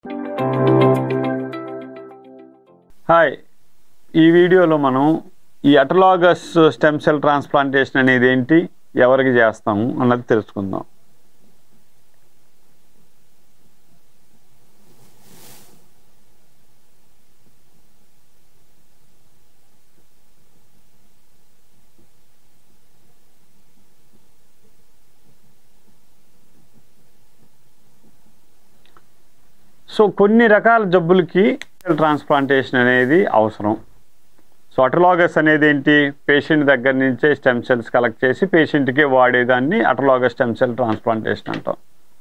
hi ఈ వీడియోలో మనం ఈ అటలాగస్ స్టెమ్ సెల్ ట్రాన్స్ప్లాంటేషన్ అనేది ఏంటి ఎవరికి చేస్తాము అన్నది తెలుసుకుందాం సో కొన్ని రకాల జబ్బులకి ట్రాన్స్ప్లాంటేషన్ అనేది అవసరం సో అటలాగస్ అనేది ఏంటి పేషెంట్ దగ్గర నుంచే స్టెమ్ సెల్స్ కలెక్ట్ చేసి పేషెంట్కి వాడేదాన్ని అటలాగస్ స్టెమ్ సెల్ ట్రాన్స్ప్లాంటేషన్ అంటాం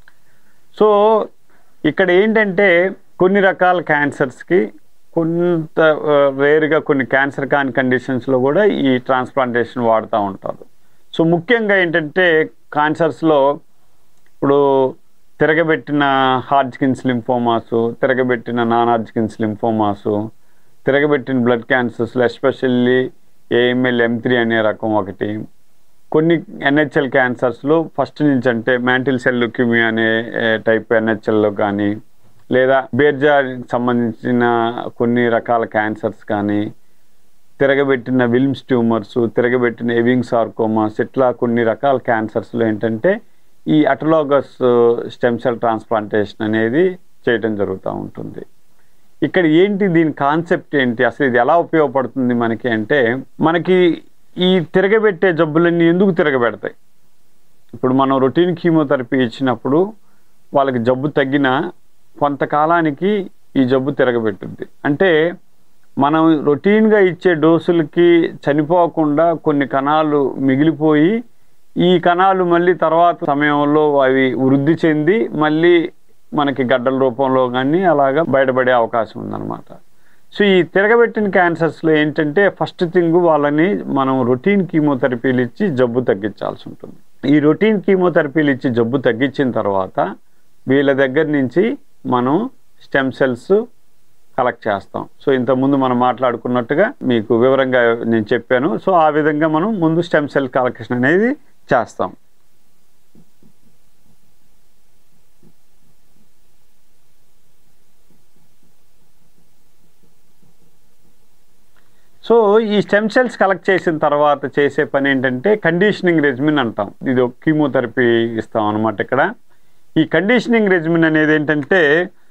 సో ఇక్కడ ఏంటంటే కొన్ని రకాల క్యాన్సర్స్కి కొంత రేరుగా కొన్ని క్యాన్సర్ కాని కండిషన్స్లో కూడా ఈ ట్రాన్స్ప్లాంటేషన్ వాడుతూ ఉంటారు సో ముఖ్యంగా ఏంటంటే క్యాన్సర్స్లో ఇప్పుడు తిరగబెట్టిన హార్జ్కిన్స్ లింఫోమాసు తిరగబెట్టిన నాన్ హార్జ్కిన్స్ లింఫోమాసు తిరగబెట్టిన blood cancers especially AML M three అనే రకం ఒకటి కొన్ని ఎన్హెచ్ఎల్ క్యాన్సర్స్లో ఫస్ట్ నుంచి అంటే మ్యాంటిల్ సెల్ లుక్యూమియా అనే టైప్ ఎన్హెచ్ఎల్లో కానీ లేదా బేర్జాకి సంబంధించిన కొన్ని రకాల క్యాన్సర్స్ కానీ తిరగబెట్టిన విల్మ్స్ ట్యూమర్స్ తిరగబెట్టిన ఎవింగ్ సార్కోమాస్ ఇట్లా కొన్ని రకాల క్యాన్సర్స్లో ఏంటంటే ఈ అటలాగస్ స్టెమ్ సెల్ ట్రాన్స్ప్లాంటేషన్ అనేది చేయడం జరుగుతూ ఉంటుంది ఇక్కడ ఏంటి దీని కాన్సెప్ట్ ఏంటి అసలు ఇది ఎలా ఉపయోగపడుతుంది మనకి అంటే మనకి ఈ తిరగబెట్టే జబ్బులన్నీ ఎందుకు తిరగబెడతాయి ఇప్పుడు మనం రొటీన్ కీమోథెరపీ ఇచ్చినప్పుడు వాళ్ళకి జబ్బు తగ్గిన కొంతకాలానికి ఈ జబ్బు తిరగబెట్టుద్ది అంటే మనం రొటీన్గా ఇచ్చే డోసులకి చనిపోకుండా కొన్ని కణాలు మిగిలిపోయి ఈ కణాలు మళ్ళీ తర్వాత సమయంలో అవి వృద్ధి చెంది మళ్ళీ మనకి గడ్డల రూపంలో కానీ అలాగా బయటపడే అవకాశం ఉందన్నమాట సో ఈ తిరగబెట్టిన క్యాన్సర్స్లో ఏంటంటే ఫస్ట్ థింగ్ వాళ్ళని మనం రొటీన్ కీమోథెరపీలు ఇచ్చి జబ్బు తగ్గించాల్సి ఉంటుంది ఈ రొటీన్ కీమోథెరపీలు ఇచ్చి జబ్బు తగ్గించిన తర్వాత వీళ్ళ దగ్గర నుంచి మనం స్టెమ్ సెల్స్ కలెక్ట్ చేస్తాం సో ఇంతకుముందు మనం మాట్లాడుకున్నట్టుగా మీకు వివరంగా నేను చెప్పాను సో ఆ విధంగా మనం ముందు స్టెమ్ సెల్ కలెక్షన్ అనేది చేస్తాం సో ఈ స్టెమ్ సెల్స్ కలెక్ట్ చేసిన తర్వాత చేసే పని ఏంటంటే కండిషనింగ్ రెజిమిన్ అంటాం ఇది ఒక కీమోథెరపీ ఇస్తాం అనమాట ఇక్కడ ఈ కండిషనింగ్ రెజిమిన్ అనేది ఏంటంటే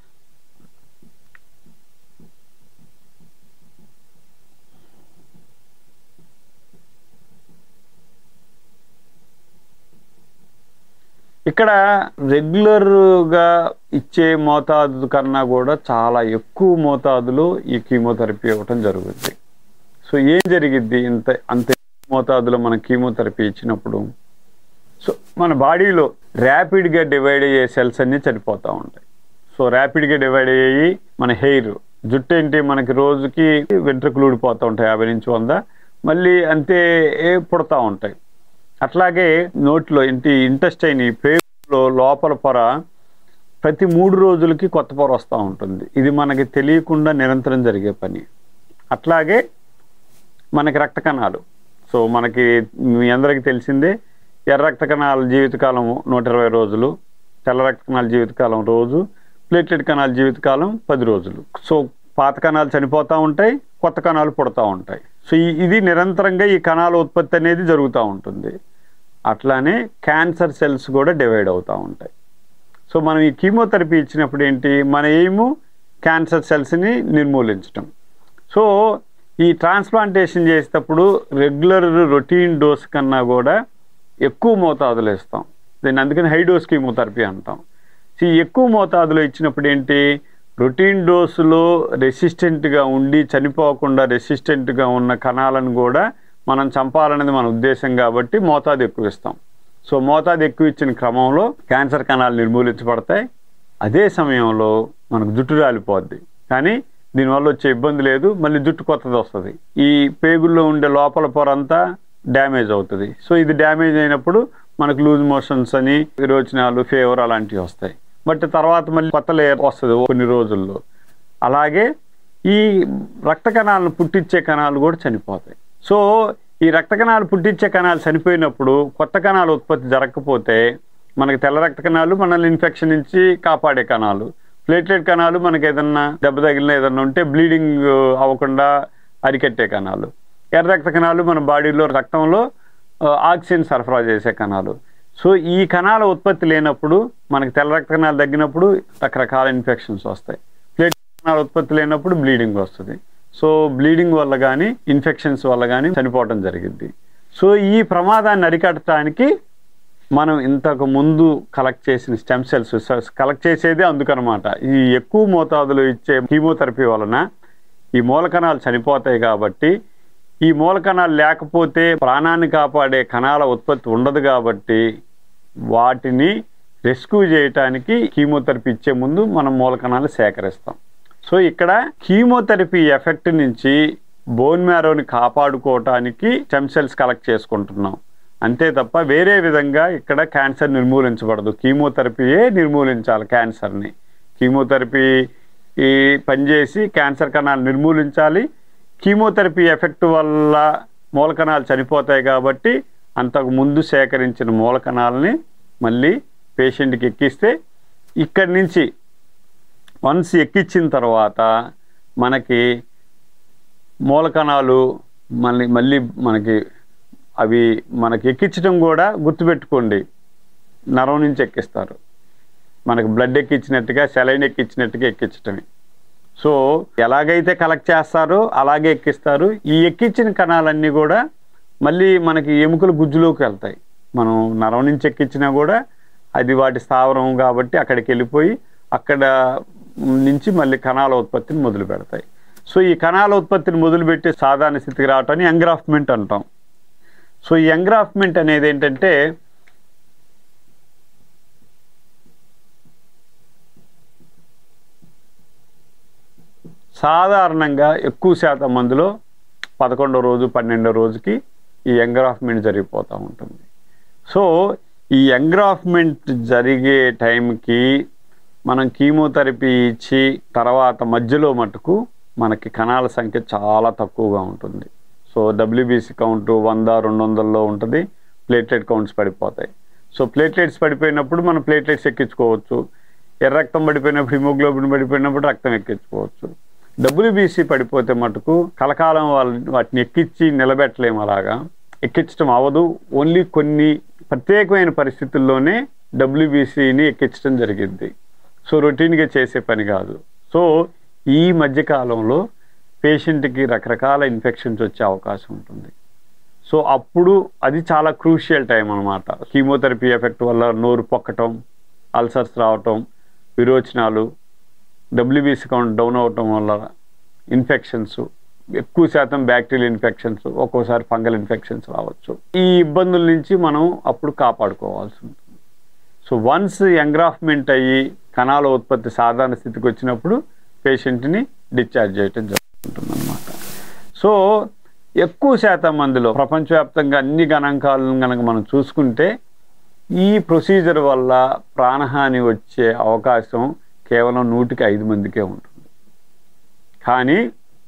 ఇక్కడ రెగ్యులర్గా ఇచ్చే మోతాదు కన్నా కూడా చాలా ఎక్కువ మోతాదులో ఈ కీమోథెరపీ ఇవ్వటం జరుగుతుంది సో ఏం జరిగిద్ది ఇంత అంత మోతాదులో మన కీమోథెరపీ ఇచ్చినప్పుడు సో మన బాడీలో ర్యాపిడ్గా డివైడ్ అయ్యే సెల్స్ అన్నీ చనిపోతూ ఉంటాయి సో ర్యాపిడ్గా డివైడ్ అయ్యి మన హెయిర్ జుట్టు ఏంటి మనకి రోజుకి వెంట్రుకలు ఊడిపోతూ ఉంటాయి యాభై నుంచి వంద మళ్ళీ అంతే పుడతా ఉంటాయి అట్లాగే నోట్లో ఇంటి ఇంటెస్టైన్ పేగులో లోపల పొర ప్రతి మూడు రోజులకి కొత్త పొర వస్తూ ఉంటుంది ఇది మనకి తెలియకుండా నిరంతరం జరిగే పని అట్లాగే మనకి రక్త కణాలు సో మనకి మీ అందరికీ తెలిసిందే ఎర్ర రక్త కణాల జీవితకాలం నూట ఇరవై రోజులు తెల్ల రక్త కణాల జీవితకాలం రోజు ప్లేటెడ్ కణాల జీవితకాలం పది రోజులు సో పాత కణాలు చనిపోతూ ఉంటాయి కొత్త కణాలు పుడతా ఉంటాయి సో ఇది నిరంతరంగా ఈ కణాల ఉత్పత్తి అనేది జరుగుతూ ఉంటుంది అట్లానే క్యాన్సర్ సెల్స్ కూడా డివైడ్ అవుతూ ఉంటాయి సో మనం ఈ కీమోథెరపీ ఇచ్చినప్పుడు ఏంటి మన ఎయిము క్యాన్సర్ సెల్స్ని నిర్మూలించటం సో ఈ ట్రాన్స్ప్లాంటేషన్ చేసేటప్పుడు రెగ్యులర్ రొటీన్ డోస్ కన్నా కూడా ఎక్కువ మోతాదులో ఇస్తాం దీన్ని అందుకని హై డోస్ కీమోథెరపీ అంటాం సో ఈ ఎక్కువ మోతాదులో ఇచ్చినప్పుడు ఏంటి రొటీన్ డోసులో రెసిస్టెంట్గా ఉండి చనిపోకుండా రెసిస్టెంట్గా ఉన్న కణాలను కూడా మనం చంపాలనేది మన ఉద్దేశం కాబట్టి మోతాదు ఎక్కువ ఇస్తాం సో మోతాదు ఎక్కువ ఇచ్చిన క్రమంలో క్యాన్సర్ కణాలు నిర్మూలించబడతాయి అదే సమయంలో మనకు జుట్టు రాలిపోద్ది కానీ దీనివల్ల వచ్చే ఇబ్బంది లేదు మళ్ళీ జుట్టు కొత్తది వస్తుంది ఈ పేగుల్లో ఉండే లోపల పొర అంతా డ్యామేజ్ అవుతుంది సో ఇది డ్యామేజ్ అయినప్పుడు మనకు లూజ్ మోషన్స్ అని విరోచనాలు ఫీవర్ అలాంటివి వస్తాయి బట్ తర్వాత మళ్ళీ కొత్త లేయర్ వస్తుంది కొన్ని రోజుల్లో అలాగే ఈ రక్త కణాలను పుట్టించే కణాలు కూడా చనిపోతాయి సో ఈ రక్త కణాలు పుట్టించే కణాలు చనిపోయినప్పుడు కొత్త కణాలు ఉత్పత్తి జరగకపోతే మనకి తెల్ల రక్త కణాలు మనల్ని ఇన్ఫెక్షన్ నుంచి కాపాడే కణాలు ప్లేట్లెట్ కణాలు మనకి ఏదన్నా దెబ్బ తగిలిన ఏదన్నా ఉంటే బ్లీడింగ్ అవ్వకుండా అరికట్టే కణాలు ఎర్ర రక్త కణాలు మన బాడీలో రక్తంలో ఆ, ఆక్సిజన్ సరఫరా చేసే కణాలు సో ఈ కణాల ఉత్పత్తి లేనప్పుడు మనకి తెల్ల రక్త కణాలు తగ్గినప్పుడు రకరకాల ఇన్ఫెక్షన్స్ వస్తాయి ప్లేట్ కణాల ఉత్పత్తి లేనప్పుడు బ్లీడింగ్ వస్తుంది సో బ్లీడింగ్ వల్ల కానీ ఇన్ఫెక్షన్స్ వల్ల కానీ చనిపోవటం జరిగింది సో ఈ ప్రమాదాన్ని అరికట్టడానికి మనం ఇంతకు ముందు కలెక్ట్ చేసిన స్టెమ్ సెల్స్ కలెక్ట్ చేసేదే అందుకనమాట ఈ ఎక్కువ మోతాదులో ఇచ్చే కీమోథెరపీ వలన ఈ మూలకణాలు చనిపోతాయి కాబట్టి ఈ మూలకణాలు లేకపోతే ప్రాణాన్ని కాపాడే కణాల ఉత్పత్తి ఉండదు కాబట్టి వాటిని రెస్క్యూ చేయటానికి కీమోథెరపీ ఇచ్చే ముందు మనం మూలకణాలు సేకరిస్తాం సో ఇక్కడ కీమోథెరపీ ఎఫెక్ట్ నుంచి బోన్ మ్యారోని కాపాడుకోవటానికి స్టెమ్ సెల్స్ కలెక్ట్ చేసుకుంటున్నాం అంతే తప్ప వేరే విధంగా ఇక్కడ క్యాన్సర్ నిర్మూలించబడదు కీమోథెరపీయే నిర్మూలించాలి క్యాన్సర్ని కీమోథెరపీ ఈ పనిచేసి క్యాన్సర్ కణాలు నిర్మూలించాలి కీమోథెరపీ ఎఫెక్ట్ వల్ల మూలకణాలు చనిపోతాయి కాబట్టి అంతకు ముందు సేకరించిన మూలకణాలని మళ్ళీ పేషెంట్కి ఎక్కిస్తే ఇక్కడి నుంచి వన్స్ ఎక్కించిన తర్వాత మనకి మూలకణాలు మళ్ళీ మళ్ళీ మనకి అవి మనకి ఎక్కించడం కూడా గుర్తుపెట్టుకోండి నరం నుంచి ఎక్కిస్తారు మనకి బ్లడ్ ఎక్కించినట్టుగా సెలైన్ ఎక్కించినట్టుగా ఎక్కించటమే సో ఎలాగైతే కలెక్ట్ చేస్తారో అలాగే ఎక్కిస్తారు ఈ ఎక్కించిన కణాలన్నీ కూడా మళ్ళీ మనకి ఎముకల గుజ్జులోకి వెళ్తాయి మనం నరం నుంచి ఎక్కించినా కూడా అది వాటి స్థావరం కాబట్టి అక్కడికి వెళ్ళిపోయి అక్కడ నుంచి మళ్ళీ కణాల ఉత్పత్తిని మొదలు పెడతాయి సో ఈ కణాల ఉత్పత్తిని మొదలుపెట్టి సాధారణ స్థితికి రావటాన్ని ఎంగ్రాఫ్మెంట్ అంటాం సో ఈ ఎంగ్రాఫ్మెంట్ అనేది ఏంటంటే సాధారణంగా ఎక్కువ శాతం మందిలో పదకొండో రోజు పన్నెండో రోజుకి ఈ ఎంగ్రాఫ్మెంట్ జరిగిపోతూ ఉంటుంది సో ఈ ఎంగ్రాఫ్మెంట్ జరిగే టైంకి మనం కీమోథెరపీ ఇచ్చి తర్వాత మధ్యలో మటుకు మనకి కణాల సంఖ్య చాలా తక్కువగా ఉంటుంది సో డబ్ల్యూబీసీ కౌంట్ వంద రెండు వందల్లో ఉంటుంది ప్లేట్లెట్ కౌంట్స్ పడిపోతాయి సో ప్లేట్లెట్స్ పడిపోయినప్పుడు మనం ప్లేట్లెట్స్ ఎక్కించుకోవచ్చు ఎర్ర రక్తం పడిపోయినప్పుడు హిమోగ్లోబిన్ పడిపోయినప్పుడు రక్తం ఎక్కించుకోవచ్చు డబ్ల్యూబీసీ పడిపోతే మటుకు కలకాలం వాళ్ళ వాటిని ఎక్కించి నిలబెట్టలేము అలాగా ఎక్కించడం అవ్వదు ఓన్లీ కొన్ని ప్రత్యేకమైన పరిస్థితుల్లోనే డబ్ల్యూబీసీని ఎక్కించడం జరిగింది సో రొటీన్గా చేసే పని కాదు సో ఈ మధ్యకాలంలో పేషెంట్కి రకరకాల ఇన్ఫెక్షన్స్ వచ్చే అవకాశం ఉంటుంది సో అప్పుడు అది చాలా క్రూషియల్ టైం అనమాట కీమోథెరపీ ఎఫెక్ట్ వల్ల నోరు పొక్కటం అల్సర్స్ రావటం విరోచనాలు డబ్ల్యూబీసీ కౌంట్ డౌన్ అవటం వల్ల ఇన్ఫెక్షన్స్ ఎక్కువ శాతం బ్యాక్టీరియల్ ఇన్ఫెక్షన్స్ ఒక్కోసారి ఫంగల్ ఇన్ఫెక్షన్స్ రావచ్చు ఈ ఇబ్బందుల నుంచి మనం అప్పుడు కాపాడుకోవాల్సి ఉంటుంది సో వన్స్ ఎంగ్రాఫ్మెంట్ అయ్యి కణాల ఉత్పత్తి సాధారణ స్థితికి వచ్చినప్పుడు పేషెంట్ని డిశ్చార్జ్ చేయటం జరుగుతుంటుంది అనమాట సో ఎక్కువ శాతం మందిలో ప్రపంచవ్యాప్తంగా అన్ని గణాంకాలను కనుక మనం చూసుకుంటే ఈ ప్రొసీజర్ వల్ల ప్రాణహాని వచ్చే అవకాశం కేవలం నూటికి ఐదు మందికే ఉంటుంది కానీ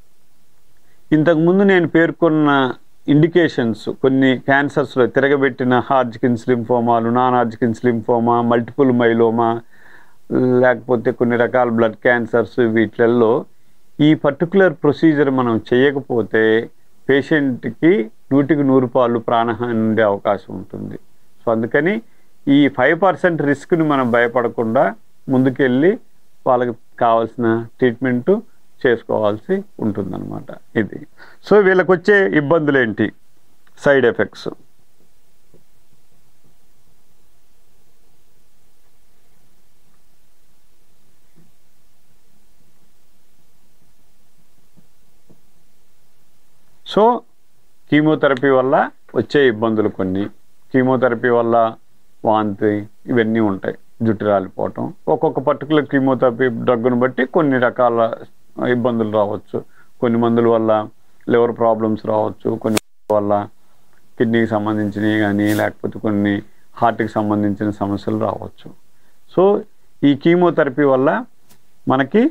ఇంతకుముందు నేను పేర్కొన్న ఇండికేషన్స్ కొన్ని క్యాన్సర్స్లో తిరగబెట్టిన హార్జ్కిన్స్ లింఫోమాలు non Hodgkin's lymphoma multiple myeloma లేకపోతే కొన్ని రకాల బ్లడ్ క్యాన్సర్స్ వీటిల్లో ఈ పర్టికులర్ ప్రొసీజర్ మనం చేయకపోతే పేషెంట్కి నూటికి నూరు పాలు ప్రాణహాని ఉండే అవకాశం ఉంటుంది సో అందుకని ఈ ఫైవ్ పర్సెంట్ రిస్క్ని మనం భయపడకుండా ముందుకెళ్ళి వాళ్ళకి కావాల్సిన ట్రీట్మెంటు చేసుకోవాల్సి ఉంటుందన్నమాట ఇది సో వీళ్ళకి వచ్చే ఇబ్బందులు ఏంటి సైడ్ ఎఫెక్ట్స్ సో కీమోథెరపీ వల్ల వచ్చే ఇబ్బందులు కొన్ని కీమోథెరపీ వల్ల వాంతి ఇవన్నీ ఉంటాయి జుట్టు రాలిపోవటం ఒక్కొక్క పర్టికులర్ కీమోథెరపీ డ్రగ్ను బట్టి కొన్ని రకాల ఇబ్బందులు రావచ్చు కొన్ని మందుల వల్ల లివర్ ప్రాబ్లమ్స్ రావచ్చు కొన్ని వల్ల కిడ్నీకి సంబంధించినవి కానీ లేకపోతే కొన్ని హార్ట్కి సంబంధించిన సమస్యలు రావచ్చు సో ఈ కీమోథెరపీ వల్ల మనకి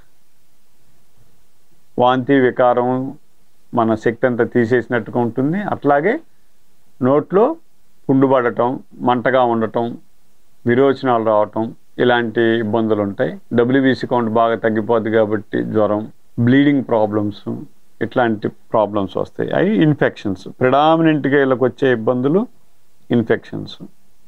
వాంతి వికారం మన శక్తి అంతా తీసేసినట్టుగా ఉంటుంది అట్లాగే నోట్లో పుండుపడటం మంటగా ఉండటం విరోచనాలు రావటం ఇలాంటి ఇబ్బందులు ఉంటాయి డబ్ల్యూబీసీ కౌంట్ బాగా తగ్గిపోద్ది కాబట్టి జ్వరం బ్లీడింగ్ ప్రాబ్లమ్స్ ఇట్లాంటి ప్రాబ్లమ్స్ వస్తాయి అవి ఇన్ఫెక్షన్స్ ప్రిడామినెంట్గా వీళ్ళకి వచ్చే ఇబ్బందులు ఇన్ఫెక్షన్స్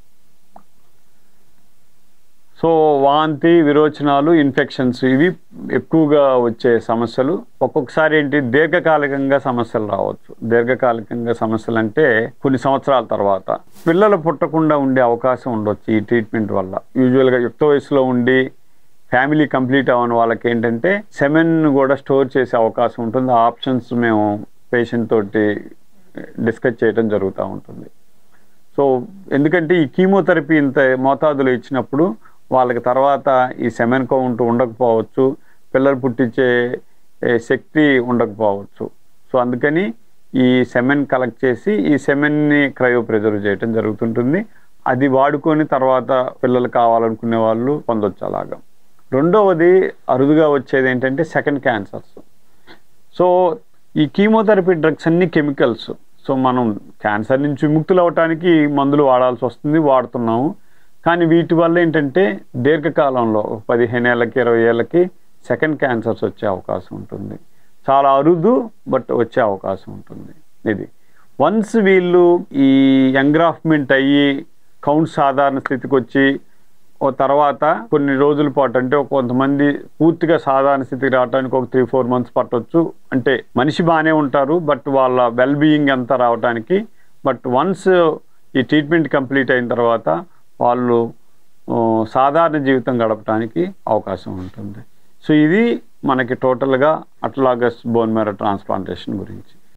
సో వాంతి విరోచనాలు ఇన్ఫెక్షన్స్ ఇవి ఎక్కువగా వచ్చే సమస్యలు ఒక్కొక్కసారి ఏంటి దీర్ఘకాలికంగా సమస్యలు రావచ్చు దీర్ఘకాలికంగా సమస్యలు అంటే కొన్ని సంవత్సరాల తర్వాత పిల్లలు పుట్టకుండా ఉండే అవకాశం ఉండొచ్చు ఈ ట్రీట్మెంట్ వల్ల యూజువల్గా యుక్త వయసులో ఉండి ఫ్యామిలీ కంప్లీట్ అవ్వని వాళ్ళకి ఏంటంటే సెమెన్ కూడా స్టోర్ చేసే అవకాశం ఉంటుంది ఆ ఆప్షన్స్ మేము పేషెంట్ తోటి డిస్కస్ చేయడం జరుగుతూ ఉంటుంది సో ఎందుకంటే ఈ కీమోథెరపీ ఇంత మోతాదులో ఇచ్చినప్పుడు వాళ్ళకి తర్వాత ఈ సెమెన్ కౌంట్ ఉండకపోవచ్చు పిల్లలు పుట్టించే ఏ, శక్తి ఉండకపోవచ్చు సో అందుకని ఈ సెమెన్ కలెక్ట్ చేసి ఈ సెమెన్ని క్రయో ప్రిజర్వ్ చేయడం జరుగుతుంటుంది అది వాడుకొని తర్వాత పిల్లలు కావాలనుకునే వాళ్ళు పొందొచ్చు అలాగా రెండవది అరుదుగా వచ్చేది ఏంటంటే సెకండ్ క్యాన్సర్స్ సో ఈ కీమోథెరపీ డ్రగ్స్ అన్ని కెమికల్స్ సో మనం క్యాన్సర్ నుంచి విముక్తులు అవటానికి మందులు వాడాల్సి వస్తుంది వాడుతున్నాము కానీ వీటి వల్ల ఏంటంటే దీర్ఘకాలంలో ఒక పదిహేను ఏళ్ళకి ఇరవై ఏళ్ళకి సెకండ్ క్యాన్సర్స్ వచ్చే అవకాశం ఉంటుంది చాలా అరుదు బట్ వచ్చే అవకాశం ఉంటుంది ఇది వన్స్ వీళ్ళు ఈ ఎంగ్రాఫ్మెంట్ అయ్యి కౌంట్ సాధారణ స్థితికి వచ్చి ఓ తర్వాత కొన్ని రోజుల పాటు అంటే ఒక కొంతమంది పూర్తిగా సాధారణ స్థితికి రావడానికి ఒక త్రీ ఫోర్ మంత్స్ పట్టొచ్చు అంటే మనిషి బాగానే ఉంటారు బట్ వాళ్ళ వెల్ బీయింగ్ అంతా రావడానికి బట్ వన్స్ ఈ ట్రీట్మెంట్ కంప్లీట్ అయిన తర్వాత వాళ్ళు ఆ, సాధారణ జీవితం గడపడానికి అవకాశం ఉంటుంది సో ఇది మనకి టోటల్గా అట్లాగస్ బోన్ మేర ట్రాన్స్ప్లాంటేషన్ గురించి